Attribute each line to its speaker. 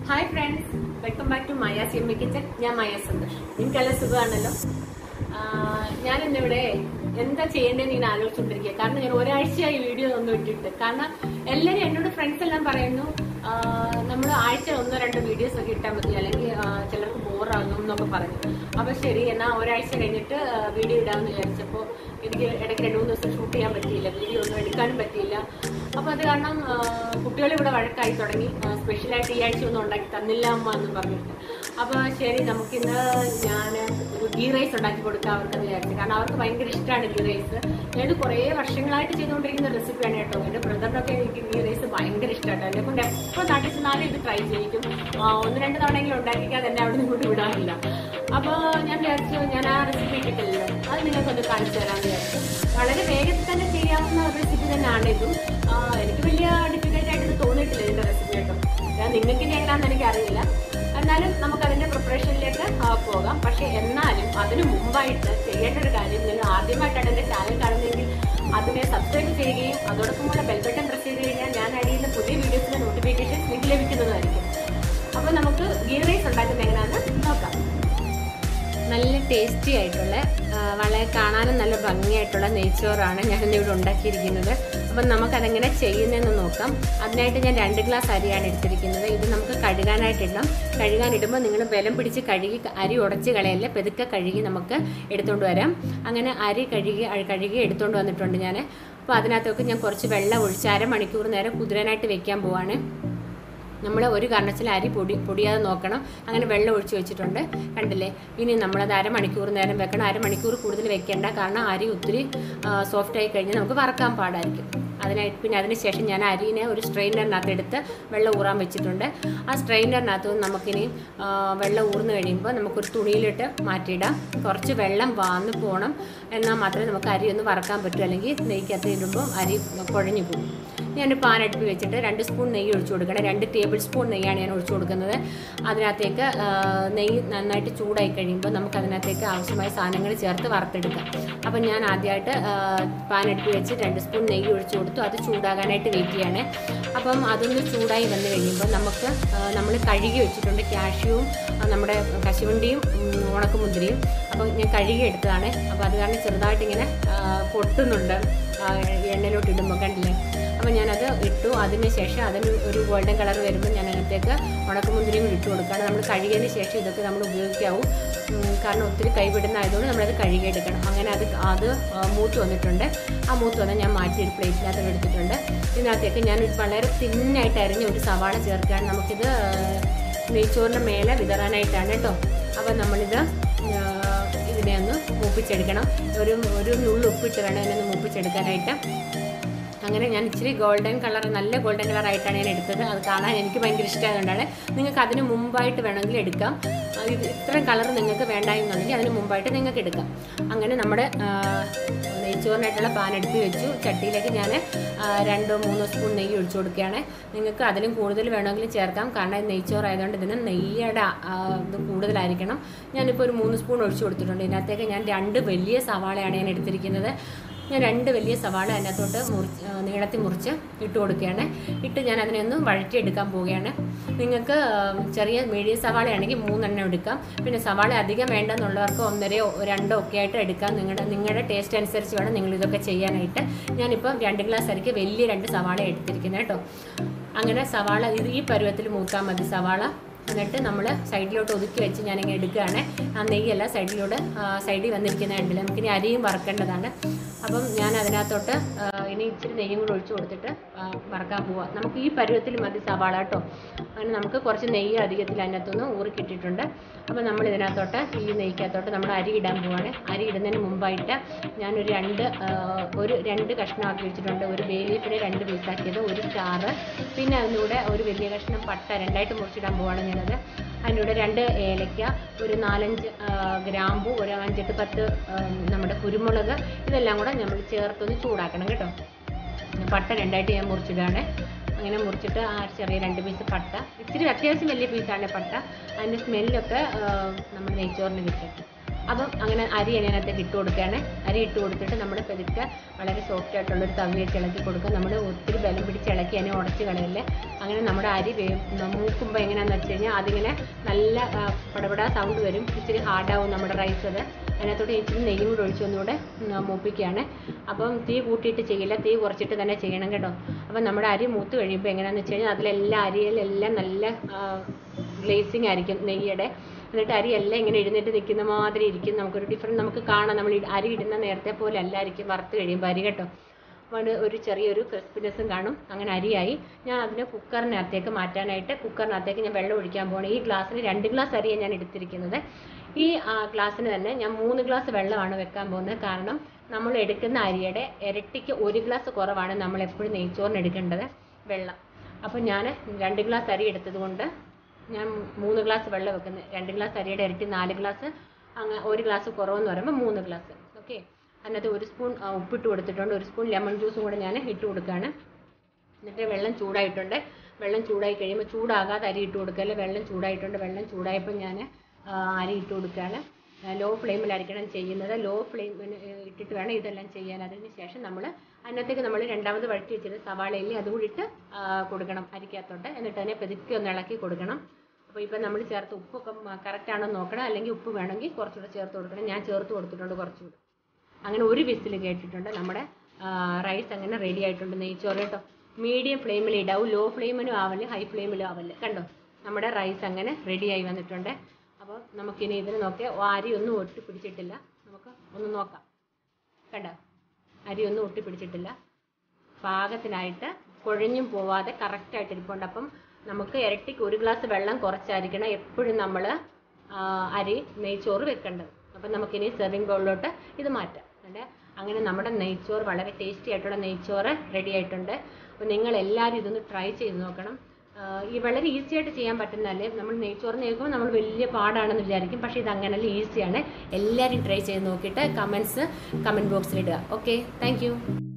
Speaker 1: hi friends welcome back to Maya C M kitchen ഞാൻ മായ സന്തോഷ് നിങ്ങൾക്കെല്ലാം സുഖമാണല്ലോ ആഹ് ഞാൻ ഇന്നിവിടെ എന്താ ചെയ്യേണ്ടതെന്ന് ഇങ്ങനെ ആലോചിച്ചുകൊണ്ടിരിക്കുക കാരണം ഞാൻ ഒരാഴ്ചയായി വീഡിയോ ഒന്നും ഇട്ടിട്ട് കാരണം എല്ലാവരും എന്നോട് ഫ്രണ്ട്സ് എല്ലാം പറയുന്നു നമ്മൾ ആഴ്ച ഒന്നോ രണ്ടോ വീഡിയോസ് ഒക്കെ ഇട്ടാൽ മതി അല്ലെങ്കിൽ ആഹ് ചിലർക്ക് ബോറാകുന്നു എന്നൊക്കെ പറഞ്ഞു അപ്പൊ ശരി എന്നാൽ ഒരാഴ്ച കഴിഞ്ഞിട്ട് വീഡിയോ ഇടാമെന്ന് വിചാരിച്ചപ്പോൾ എനിക്ക് ഇടയ്ക്ക് രണ്ട് മൂന്ന് ദിവസം ഷൂട്ട് ചെയ്യാൻ പറ്റിയില്ല വീഡിയോ ഒന്നും എടുക്കാനും പറ്റിയില്ല അപ്പൊ അത് കാരണം കുട്ടികൾ ഇവിടെ വഴക്കായി തുടങ്ങി സ്പെഷ്യലായിട്ട് ഈ ആഴ്ച ഒന്നും ഉണ്ടാക്കി തന്നില്ല അമ്മ എന്ന് പറഞ്ഞിട്ട് അപ്പൊ ശരി നമുക്കിന്ന് ഞാൻ ഒരു ഗീ റൈസ് ഉണ്ടാക്കി കൊടുക്കാം അവർക്ക് വിചാരിച്ചു കാരണം അവർക്ക് ഭയങ്കര ഇഷ്ടമാണ് ഗീ റൈസ് ഞാൻ കുറേ വർഷങ്ങളായിട്ട് ചെയ്തുകൊണ്ടിരിക്കുന്ന റെസിപ്പിയാണ് കേട്ടോ എന്റെ ബ്രദറിനൊക്കെ എനിക്ക് ഗീ റൈസ് ഭയങ്കര ഇഷ്ടമാട്ടോ എന്നെ കൊണ്ട് എപ്പോൾ നാട്ടിൽ ചെന്നാലും ഇത് ട്രൈ ചെയ്യിക്കും ആ, ഒന്ന് രണ്ട് തവണയെങ്കിലും ഉണ്ടാക്കിക്കാതെ എന്നെ അവിടെ നിന്ന് കൊണ്ട് വിടാറില്ല അപ്പൊ ഞാൻ വിചാരിച്ചു ഞാൻ ആ റെസിപ്പി ഇട്ടിട്ടില്ലല്ലോ അത് നിങ്ങൾക്കൊന്ന് കാണിച്ചു തരാമെന്ന് വിചാരിച്ചു വളരെ വേഗത്തിൽ തന്നെ ചെയ്യാവുന്ന റെസിപ്പി തന്നെയാണ് ഇതും ആ, എനിക്ക് വലിയ ഡിഫിക്കൽട്ട് ആയിട്ട് ഇത് തോന്നിയിട്ടില്ല ഇതിന്റെ റെസിപ്പി കേട്ടോ ഞാൻ നിങ്ങൾക്ക് ഇനി എങ്ങനെയാണെന്ന് എനിക്കറിയില്ല എന്നാലും നമുക്ക് അതിന്റെ പ്രിപ്പറേഷനിലേക്ക് പോകാം പക്ഷെ എന്നാലും അതിനു മുമ്പായിട്ട് ചെയ്യേണ്ട ഒരു കാര്യം നിങ്ങൾ ആദ്യമായിട്ടാണ് എന്റെ ചാനൽ കാണുന്നതെങ്കിൽ അതിനെ സബ്സ്ക്രൈബ് ചെയ്യുകയും അതോടൊപ്പമുള്ള ബെൽ ബട്ടൺ പ്രസ് ചെയ്ത് കഴിഞ്ഞാൽ ഞാൻ അടിയുന്ന പുതിയ വീഡിയോസിന്റെ നോട്ടിഫിക്കേഷൻ നിങ്ങൾക്ക് ലഭിക്കുന്നതായിരിക്കും അപ്പോൾ നമുക്ക് ഗീ റൈസ് ഉണ്ടാക്കുന്നത് എങ്ങനെയാണെന്ന് നോക്കാം നല്ല ടേസ്റ്റി ആയിട്ടുള്ള ആ, വളരെ കാണാനും നല്ല ഭംഗിയായിട്ടുള്ള നെയ്ച്ചോറാണ് ഞാനിന്ന് ഇവിടെ ഉണ്ടാക്കിയിരിക്കുന്നത് അപ്പം നമുക്കതെങ്ങനെ ചെയ്യുന്നതെന്ന് നോക്കാം അതിനായിട്ട് ഞാൻ രണ്ട് ഗ്ലാസ് അരിയാണ് എടുത്തിരിക്കുന്നത് ഇത് നമുക്ക് കഴുകാനായിട്ടിടാം കഴുകാനിടുമ്പോൾ നിങ്ങൾ ബലം പിടിച്ച് കഴുകി അരി ഉടച്ച് കളയല്ല പെതുക്കെ കഴുകി നമുക്ക് എടുത്തുകൊണ്ട് വരാം അങ്ങനെ അരി കഴുകി അഴ് കഴുകി എടുത്തുകൊണ്ട് വന്നിട്ടുണ്ട് ഞാൻ അപ്പോൾ അതിനകത്തൊക്കെ ഞാൻ കുറച്ച് വെള്ളം ഒഴിച്ച് അരമണിക്കൂർ നേരം കുതിരാനായിട്ട് വെക്കാൻ പോവാണ് നമ്മൾ ഒരു കാരണവശാലും അരി പൊടി പൊടിയാതെ നോക്കണം അങ്ങനെ വെള്ളം ഒഴിച്ച് വെച്ചിട്ടുണ്ട് കണ്ടില്ലേ ഇനി നമ്മളത് അരമണിക്കൂർ നേരം വെക്കണം അരമണിക്കൂർ കൂടുതൽ വെക്കേണ്ട കാരണം അരി ഒത്തിരി സോഫ്റ്റ് ആയി കഴിഞ്ഞാൽ നമുക്ക് വറക്കാൻ പാടായിരിക്കും അതിനായിട്ട് പിന്നെ അതിന് ശേഷം ഞാൻ അരിനെ ഒരു സ്ട്രെയിനറിനകത്ത് എടുത്ത് വെള്ളം ഊറാൻ വെച്ചിട്ടുണ്ട് ആ സ്ട്രെയിനറിനകത്ത് നിന്ന് നമുക്കിനി ആ, വെള്ളം ഊർന്ന് കഴിയുമ്പോൾ നമുക്കൊരു തുണിയിലിട്ട് മാറ്റിയിടാം കുറച്ച് വെള്ളം വാന്ന് പോകണം എന്നാൽ മാത്രമേ നമുക്ക് അരി ഒന്ന് വറക്കാൻ പറ്റൂ അല്ലെങ്കിൽ നെയ്ക്കകത്ത് ഇടുമ്പോൾ അരി കുഴഞ്ഞു പോകും ഞാൻ പാൻ അടുപ്പിൽ വെച്ചിട്ട് രണ്ട് സ്പൂൺ നെയ്യ് ഒഴിച്ചു കൊടുക്കണം രണ്ട് ടേബിൾ സ്പൂൺ നെയ്യാണ് ഞാൻ ഒഴിച്ചു കൊടുക്കുന്നത് അതിനകത്തേക്ക് ആ, നെയ്യ് നന്നായിട്ട് ചൂടായി കഴിയുമ്പോൾ നമുക്ക് അതിനകത്തേക്ക് ആവശ്യമായ സാധനങ്ങൾ ചേർത്ത് വറുത്തെടുക്കാം അപ്പം ഞാൻ ആദ്യമായിട്ട് ആ, പാൻ അടുപ്പിൽ വെച്ച് രണ്ട് സ്പൂൺ നെയ്യ് ഒഴിച്ചു കൊടുത്തു അത് ചൂടാകാനായിട്ട് വെയിറ്റ് ചെയ്യണേ അപ്പം അതൊന്ന് ചൂടായി വന്നു കഴിയുമ്പോൾ നമുക്ക് നമ്മൾ കഴുകി വെച്ചിട്ടുണ്ട് കാഷ്യൂവും ആ, നമ്മുടെ കശുവണ്ടിയും ഉം, ഉണക്കമുന്തിരിയും അപ്പോൾ ഞാൻ കഴുകി എടുത്തതാണ് അപ്പോൾ അത് കാരണം ചെറുതായിട്ട് ഇങ്ങനെ ആ, പൊട്ടുന്നുണ്ട് ആ, എണ്ണയിലോട്ട് ഇടുമ്പോൾ കണ്ടില്ലേ അപ്പോൾ ഞാനത് ഇട്ടു അതിന് ശേഷം അതിന് ഒരു ഗോൾഡൻ കളർ വരുമ്പോൾ ഞാൻ അതിനകത്തേക്ക് ഉണക്കമുന്തിരിയും കൂടി ഇട്ട് കൊടുക്കുകയാണ് നമ്മൾ കഴുകിയതിന് ശേഷം ഇതൊക്കെ നമ്മൾ ഉപയോഗിക്കാവും ഉം, കാരണം ഒത്തിരി കൈവിടുന്നതായതുകൊണ്ട് നമ്മളത് കഴുകിയെടുക്കണം അങ്ങനെ അത് അത് ആ, മൂത്ത് വന്നിട്ടുണ്ട് ആ മൂത്ത് വന്നാൽ ഞാൻ മാറ്റി ഒരു പ്ലേറ്റിനകത്ത് എടുത്തിട്ടുണ്ട് ഇതിനകത്തേക്ക് ഞാൻ വളരെ തിന്നായിട്ട് അരിഞ്ഞ ഒരു സവാള ചേർക്കുകയാണ് നമുക്കിത് ആ, നെയ്ച്ചോറിൻ്റെ മേലെ വിതറാനായിട്ടാണ് കേട്ടോ അപ്പോൾ നമ്മളിത് ആ, ഇതിനെ ഒന്ന് മൂപ്പിച്ചെടുക്കണം ഒരു ഒരു നുള്ളു ഉപ്പിട്ട് വേണം ഇതിനെ ഒന്ന് മൂപ്പിച്ചെടുക്കാനായിട്ട് അങ്ങനെ ഞാൻ ഇച്ചിരി ഗോൾഡൻ കളർ നല്ല ഗോൾഡൻ കളർ ആയിട്ടാണ് ഞാൻ എടുത്തത് അത് കാണാൻ എനിക്ക് ഭയങ്കര ഇഷ്ടമായതുകൊണ്ടാണ് നിങ്ങൾക്ക് അതിന് മുമ്പായിട്ട് വേണമെങ്കിൽ എടുക്കാം ആ, ഇത് ഇത്രയും കളർ നിങ്ങൾക്ക് വേണ്ടായെന്നുണ്ടെങ്കിൽ അതിന് മുമ്പായിട്ട് നിങ്ങൾക്ക് എടുക്കാം അങ്ങനെ നമ്മുടെ ആ, നെയ്ച്ചോറിനായിട്ടുള്ള പാൻ എടുത്ത് വെച്ചു ചട്ടിയിലേക്ക് ഞാൻ രണ്ടോ മൂന്നോ സ്പൂൺ നെയ്യ് ഒഴിച്ചു കൊടുക്കുകയാണ് നിങ്ങൾക്ക് അതിലും കൂടുതൽ വേണമെങ്കിൽ ചേർക്കാം കാരണം ഇത് നെയ്ച്ചോറായതുകൊണ്ട് ഇതിന് നെയ്യുടെ ആ, ഇത് കൂടുതലായിരിക്കണം ഞാനിപ്പോൾ ഒരു മൂന്ന് സ്പൂൺ ഒഴിച്ചു കൊടുത്തിട്ടുണ്ട് ഇതിനകത്തേക്ക് ഞാൻ രണ്ട് വലിയ സവാളയാണ് ഞാൻ എടുത്തിരിക്കുന്നത് ഞാൻ രണ്ട് വലിയ സവാള അതിനകത്തോട്ട് മുറിച്ച് ആ, നീളത്തിൽ മുറിച്ച് ഇട്ട് കൊടുക്കുകയാണ് ഇട്ട് ഞാൻ അതിനെ ഒന്ന് വഴറ്റിയെടുക്കാൻ പോവുകയാണ് നിങ്ങൾക്ക് ആ, ചെറിയ മീഡിയം സവാളയാണെങ്കിൽ മൂന്നെണ്ണം എടുക്കാം പിന്നെ സവാള അധികം വേണ്ടെന്നുള്ളവർക്ക് ഒന്നരയോ രണ്ടോ ഒക്കെ ആയിട്ട് എടുക്കാം നിങ്ങളുടെ നിങ്ങളുടെ ടേസ്റ്റ് അനുസരിച്ച് വേണം നിങ്ങൾ ഇതൊക്കെ ചെയ്യാനായിട്ട് ഞാനിപ്പോൾ രണ്ട് ഗ്ലാസ് അരിക്ക് വലിയ രണ്ട് സവാള എടുത്തിരിക്കുന്നത് കേട്ടോ അങ്ങനെ സവാള ഇത് ഈ പരുവത്തിൽ മൂക്കാൻ മതി സവാള എന്നിട്ട് നമ്മൾ സൈഡിലോട്ട് ഒതുക്കി വെച്ച് ഞാനിങ്ങനെ എടുക്കുകയാണ് ആ നെയ്യല്ല സൈഡിലൂടെ സൈഡിൽ വന്നിരിക്കുന്ന ഉണ്ടല്ലോ നമുക്കിനി അരിയും വറക്കേണ്ടതാണ് അപ്പം ഞാൻ അതിനകത്തോട്ട് ആ, ഇനി ഇച്ചിരി നെയ്യും കൂടെ ഒഴിച്ച് കൊടുത്തിട്ട് ആ, വറക്കാൻ പോവാം നമുക്ക് ഈ പരുവത്തിൽ മതി സവാള കേട്ടോ അങ്ങനെ നമുക്ക് കുറച്ച് നെയ്യ് അധികത്തിൽ അതിനകത്തുനിന്ന് ഊറിക്കിട്ടിട്ടുണ്ട് അപ്പോൾ നമ്മൾ ഇതിനകത്തോട്ട് ഈ നെയ്ക്കകത്തോട്ട് നമ്മൾ അരി ഇടാൻ പോവാണ് അരി ഇടുന്നതിന് മുമ്പായിട്ട് ഞാനൊരു രണ്ട് ആ, ഒരു രണ്ട് കഷ്ണമാക്കി വെച്ചിട്ടുണ്ട് ഒരു ബേ ലീഫിനെ രണ്ട് പീസാക്കിയത് ഒരു സ്റ്റാറ് പിന്നെ അതിലൂടെ ഒരു വലിയ കഷ്ണം പട്ട രണ്ടായിട്ട് മുറിച്ചിടാൻ പോവാണ് ഞാനത് അതിലൂടെ രണ്ട് ഏലയ്ക്ക ഒരു നാലഞ്ച് ആ, ഗ്രാമ്പു ഒരു അഞ്ചെട്ട് പത്ത് ആ, നമ്മുടെ കുരുമുളക് ഇതെല്ലാം കൂടെ നമ്മൾ ചേർത്തൊന്ന് ചൂടാക്കണം കേട്ടോ പട്ട രണ്ടായിട്ട് ഞാൻ മുറിച്ചിടുകയാണ് അങ്ങനെ മുറിച്ചിട്ട് ആ ചെറിയ രണ്ട് പീസ് പട്ട ഇച്ചിരി അത്യാവശ്യം വലിയ പീസാണ് പട്ട അതിൻ്റെ സ്മെല്ലൊക്കെ നമ്മൾ നെയ്ച്ചോറിന് കിട്ടും അപ്പം അങ്ങനെ അരി അതിനകത്തേക്ക് ഇട്ട് കൊടുക്കുകയാണ് അരി ഇട്ട് കൊടുത്തിട്ട് നമ്മൾ പെതുക്കെ വളരെ സോഫ്റ്റ് ആയിട്ടുള്ള ഒരു തവി വെച്ച് ഇളക്കി കൊടുക്കുക നമ്മൾ ഒത്തിരി ബലം പിടിച്ച് ഇളക്കി അതിനെ ഉടച്ച് കളയല്ലേ അങ്ങനെ നമ്മുടെ അരി വേ മൂക്കുമ്പോൾ എങ്ങനെയാണെന്ന് വെച്ച് കഴിഞ്ഞാൽ അതിങ്ങനെ നല്ല ആ, പടപടാ സൗണ്ട് വരും ഇച്ചിരി ഹാർഡാവും നമ്മുടെ റൈസ് അത് അതിനകത്തോട്ട് ഇച്ചിരി നെയ്യും കൂടെ ഒഴിച്ച് ഒന്നുകൂടെ ഉം, മൂപ്പിക്കുകയാണ് അപ്പം തീ കൂട്ടിയിട്ട് ചെയ്യില്ല തീ കുറച്ചിട്ട് തന്നെ ചെയ്യണം കേട്ടോ അപ്പം നമ്മുടെ അരി മൂത്ത് കഴിയുമ്പോൾ എങ്ങനെയാണെന്ന് വെച്ച് കഴിഞ്ഞാൽ അതിലെല്ലാം അരിയിലെല്ലാം നല്ല ഗ്ലേസിങ് ആയിരിക്കും നെയ്യുടെ എന്നിട്ട് അരി എല്ലാം ഇങ്ങനെ എഴുന്നേറ്റ് നിൽക്കുന്ന മാതിരി ഇരിക്കും നമുക്കൊരു ഡിഫറെൻറ്റ് നമുക്ക് കാണാം നമ്മൾ ഇ- അരി ഇടുന്ന നേരത്തെ പോലെ അല്ലായിരിക്കും വറുത്ത് കഴിയുമ്പോൾ അരി കേട്ടോ അപ്പോൾ ഒരു ചെറിയൊരു ക്രിസ്പിനെസ്സും കാണും അങ്ങനെ അരിയായി ഞാൻ അതിനെ കുക്കറിനകത്തേക്ക് മാറ്റാനായിട്ട് കുക്കറിനകത്തേക്ക് ഞാൻ വെള്ളം ഒഴിക്കാൻ പോകണം ഈ ഗ്ലാസ്സിന് രണ്ട് ഗ്ലാസ് അരിയാണ് ഞാൻ എടുത്തിരിക്കുന്നത് ഈ ആ, ഗ്ലാസ്സിന് തന്നെ ഞാൻ മൂന്ന് ഗ്ലാസ് വെള്ളമാണ് വെക്കാൻ പോകുന്നത് കാരണം നമ്മൾ എടുക്കുന്ന അരിയുടെ ഇരട്ടിക്ക് ഒരു ഗ്ലാസ് കുറവാണ് നമ്മൾ എപ്പോഴും നെയ്ച്ചോറിന് എടുക്കേണ്ടത് വെള്ളം അപ്പോൾ ഞാൻ രണ്ട് ഗ്ലാസ് അരി എടുത്തത് കൊണ്ട് ഞാൻ മൂന്ന് ഗ്ലാസ് വെള്ളം വെക്കുന്നത് രണ്ട് ഗ്ലാസ് അരിയുടെ ഇരട്ടി നാല് ഗ്ലാസ് അങ്ങ് ഒരു ഗ്ലാസ് കുറവെന്ന് പറയുമ്പോൾ മൂന്ന് ഗ്ലാസ് ഓക്കെ അതിനകത്ത് ഒരു സ്പൂൺ ആ, ഉപ്പിട്ട് കൊടുത്തിട്ടുണ്ട് ഒരു സ്പൂൺ ലെമൺ ജ്യൂസും കൂടെ ഞാൻ ഇട്ട് കൊടുക്കുകയാണ് എന്നിട്ട് വെള്ളം ചൂടായിട്ടുണ്ട് വെള്ളം ചൂടായി കഴിയുമ്പോൾ ചൂടാകാതെ അരി ഇട്ട് കൊടുക്കല്ലേ വെള്ളം ചൂടായിട്ടുണ്ട് വെള്ളം ചൂടായപ്പോൾ ഞാൻ അരി ഇട്ട് കൊടുക്കുകയാണ് ലോ ഫ്ലെയിമിലായിരിക്കണം ചെയ്യുന്നത് ലോ ഫ്ലെയിമിന് ഇട്ടിട്ട് വേണം ഇതെല്ലാം ചെയ്യാൻ അതിന് ശേഷം നമ്മൾ അതിനകത്തേക്ക് നമ്മൾ രണ്ടാമത് വഴറ്റി വെച്ചിട്ട് സവാളയിൽ അതും കൂടി ഇട്ട് ആ, കൊടുക്കണം അരിക്കകത്തോട്ട് എന്നിട്ട് അതിനെ പെതുക്കി ഒന്ന് ഇളക്കി കൊടുക്കണം അപ്പോൾ ഇപ്പം നമ്മൾ ചേർത്ത് ഉപ്പൊക്കെ കറക്റ്റ് ആണോ എന്ന് നോക്കണം അല്ലെങ്കിൽ ഉപ്പ് വേണമെങ്കിൽ കുറച്ചുകൂടെ ചേർത്ത് കൊടുക്കണം ഞാൻ ചേർത്ത് കൊടുത്തിട്ടുണ്ട് കുറച്ചുകൂടി അങ്ങനെ ഒരു വിസിൽ കേട്ടിട്ടുണ്ട് നമ്മുടെ റൈസ് അങ്ങനെ റെഡി ആയിട്ടുണ്ട് നെയ്ച്ചോറ് കേട്ടോ മീഡിയം ഫ്ലെയിമിൽ ഇടാവൂ ലോ ഫ്ലെയിമിനും ആവല് ഹൈ ഫ്ലെയിമിലും ആവല് കണ്ടോ നമ്മുടെ റൈസ് അങ്ങനെ റെഡി ആയി വന്നിട്ടുണ്ട് അപ്പോൾ നമുക്കിനി ഇതിന് നോക്കിയാൽ അരി ഒന്നും ഒട്ടി പിടിച്ചിട്ടില്ല നമുക്ക് ഒന്ന് നോക്കാം കണ്ടോ അരി ഒന്നും ഒട്ടി പിടിച്ചിട്ടില്ല പാകത്തിനായിട്ട് കുഴഞ്ഞും പോവാതെ കറക്റ്റായിട്ട് ഇരിപ്പുണ്ട് അപ്പം നമുക്ക് ഇരട്ടിക്ക് ഒരു ഗ്ലാസ് വെള്ളം കുറച്ചായിരിക്കണം എപ്പോഴും നമ്മൾ അരി നെയ്ച്ചോറ് വെക്കേണ്ടത് അപ്പം നമുക്കിനി സെർവിങ് ബൗളിലോട്ട് ഇത് മാറ്റാം അല്ലേ അങ്ങനെ നമ്മുടെ നെയ്ച്ചോറ് വളരെ ടേസ്റ്റി ആയിട്ടുള്ള നെയ്ച്ചോറ് റെഡി ആയിട്ടുണ്ട് അപ്പോൾ നിങ്ങൾ എല്ലാവരും ഇതൊന്ന് ട്രൈ ചെയ്ത് നോക്കണം ആ, ഈ വളരെ ഈസി ആയിട്ട് ചെയ്യാൻ പറ്റുന്നതല്ലേ നമ്മൾ നെയ്ച്ചോറ് നേക്കുമ്പോൾ നമ്മൾ വലിയ പാടാണെന്ന് വിചാരിക്കും പക്ഷേ ഇത് അങ്ങനെയല്ല ഈസിയാണ് എല്ലാവരും ട്രൈ ചെയ്ത് നോക്കിയിട്ട് കമൻസ് കമൻറ്റ് ബോക്സിൽ ഇടുക ഓക്കെ താങ്ക്